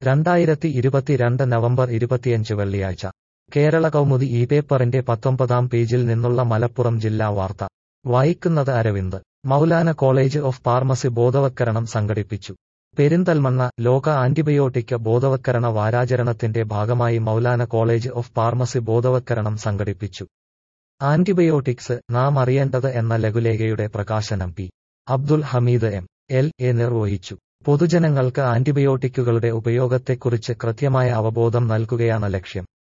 രണ്ടായിരത്തി ഇരുപത്തിരണ്ട് നവംബർ ഇരുപത്തിയഞ്ച് വെള്ളിയാഴ്ച കേരള കൗമുദി ഈ പേപ്പറിന്റെ പത്തൊമ്പതാം പേജിൽ നിന്നുള്ള മലപ്പുറം ജില്ലാ വാർത്ത വായിക്കുന്നത് Aravind Maulana college of pharmacy ബോധവത്കരണം സംഘടിപ്പിച്ചു പെരിന്തൽമണ്ണ ലോക ആന്റിബയോട്ടിക് ബോധവത്കരണ വാരാചരണത്തിന്റെ ഭാഗമായി മൗലാന കോളേജ് ഓഫ് ഫാർമസി ബോധവത്കരണം സംഘടിപ്പിച്ചു ആന്റിബയോട്ടിക്സ് നാം അറിയേണ്ടത് എന്ന ലഘുലേഖയുടെ പ്രകാശനം P Abdul Hameed M L A നിർവഹിച്ചു പൊതുജനങ്ങൾക്ക് ആന്റിബയോട്ടിക്കുകളുടെ ഉപയോഗത്തെക്കുറിച്ച് കൃത്യമായ അവബോധം നൽകുകയാണ് ലക്ഷ്യം